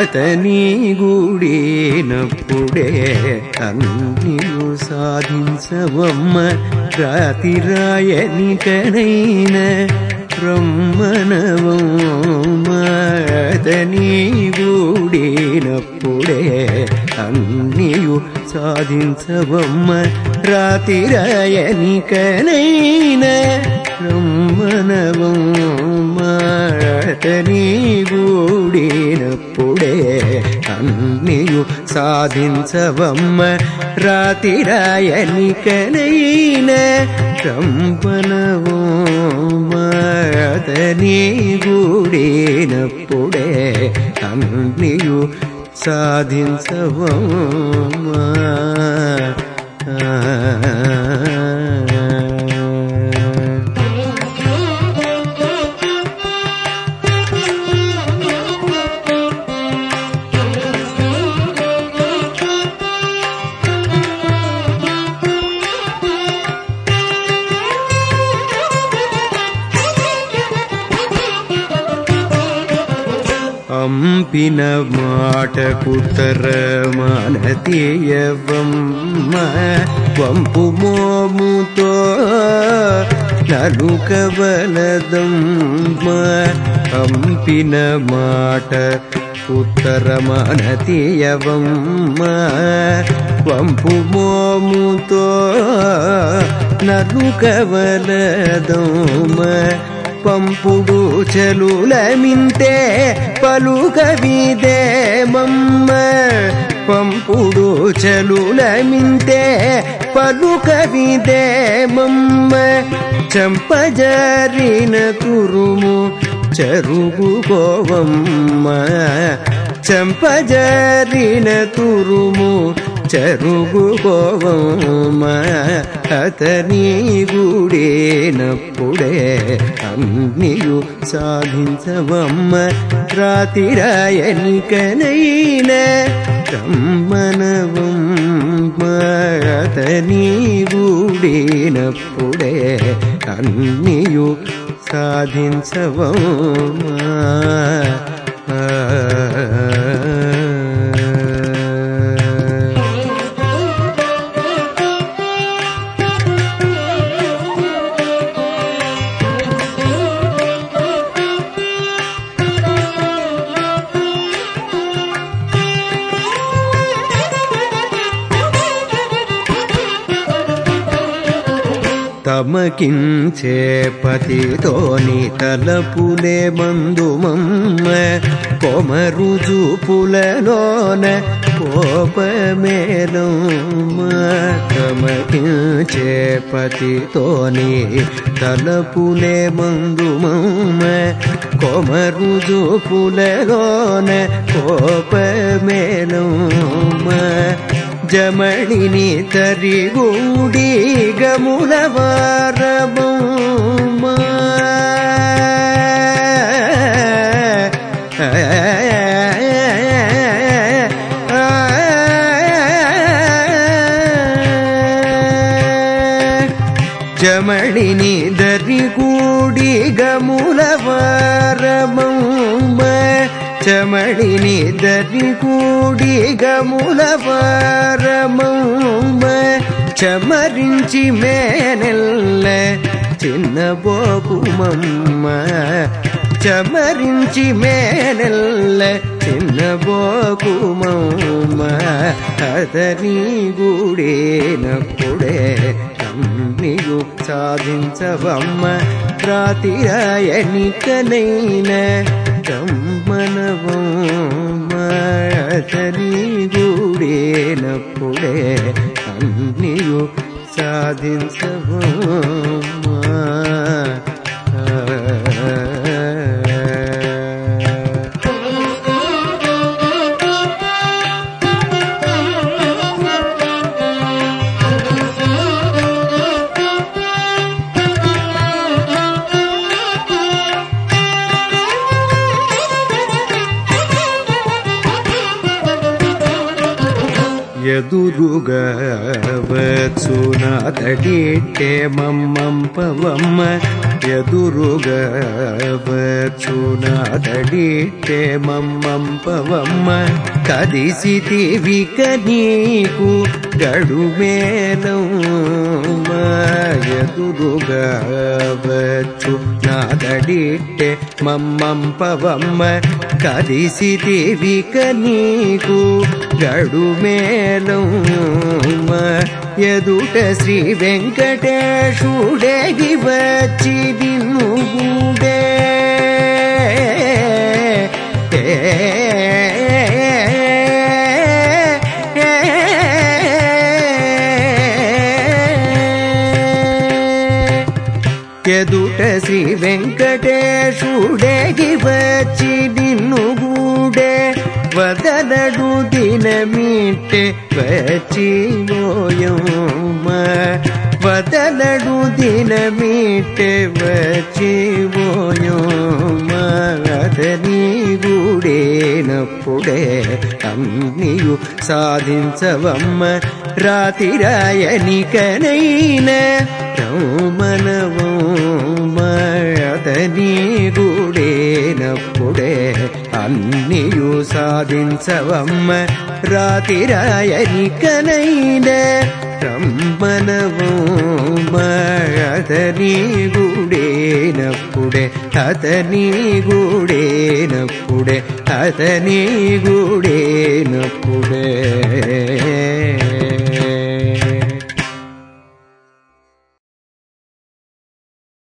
అతని గుడినప్పుడే అన్నియు సాధించవమ్మ రాతి రాయనికనైన బ్రహ్మణవమ్మ అతని గుడినప్పుడే అన్నియు సాధించవమ్మ రాతి రాయనికనైన బ్రహ్మణవమ్మ అతని గూడినప్పుడే అన్నియు సాధించవమ్మ రాతిరాయనికనైన రంపనవమ్మ అతని గూడినప్పుడే అన్నియు సాధించవమ్మ ఆ అంపిన మాటకు తరమానతీయవమ్మ వంపు మోముతో నలుకవలదమ్మ అంపిన మాట ఉత్తరమానతీయవమ్మ వంపు మోముతో నలుకవలదమ్మ పంపుడు చెలుల మింతే పలుకవిదే మమ్మ పంపుడు చెలుల మింతే పలుకవిదే మమ్మ చంపజారిన తురుము చరుగుకోవమ్మ చంపజారిన తురుము చరుగుకోవమ్మ అతని గుడేనప్పుడే అన్నియు సాధించవమ్మ రాతిరాయనికనైన రమ్మనవమ్మ అతని గుడేనప్పుడే అన్నియు సాధించవమ్మ ఆ తమకించే పతితోని తలపులే మందుమమ్మ కొమరు చూపులలోన కోపమేలమ్మ తమకించే పతితోని తలపులే మందుమమ్మ కొమరు చూపులలోన కోపమేలమ్మ జమణిని తరిగూడి గముల వారబొమ్మ జమణిని దరిగూడి గముల వారబొమ్మ చమడిని దరిగూడి గముల వారమమ్మ చమరించి మేనెల్ల చిన్న బోకుమమ్మ చమరించి మేనెల్ల చిన్న బోకుమమ్మ అతని గుడేనప్పుడే అమ్మియు సాధించవమ్మ రాతిరాయనికనైన కమ్మనవమ్మని గూడేనప్పుడే అన్నియు సాధించవమ్మా ఎదురుగా వచ్చున తడిట్టే మమ్మంపవమ్మ ఎదురుగా వచ్చునాదడిట్టే మమ్మంపవమ్మ కదిసితివిక నీకు గడుమేలమ్మ ఎదురుగా వచ్చు నాదడిట్టే మమ్మంపవమ్మ కదిసితివిక నీకు గడుమేలమ్మ ఎదుట శ్రీ వెంకటేశుడేగి వచ్చి నిన్ను గూడే ఎదుట శ్రీ వెంకటేశుడేగి వచ్చి నిన్ను గూడే వదలడు దినమిట్టే వచ్చి ఓయమ్మ వదలడు దినమిట్టే వచ్చి ఓయమ్మ అతని గూడేనప్పుడే అన్నియు సాధించవమ్మ రాతిరాయనికనైన రౌమనవమ్మ అతని గూడేనప్పుడే అన్నియు సాధించవమ్మ రాతిరాయనికనైన రమ్మనవమ్మ అతని గూడేనప్పుడే అతని గూడేనప్పుడే అతని గూడేనప్పుడే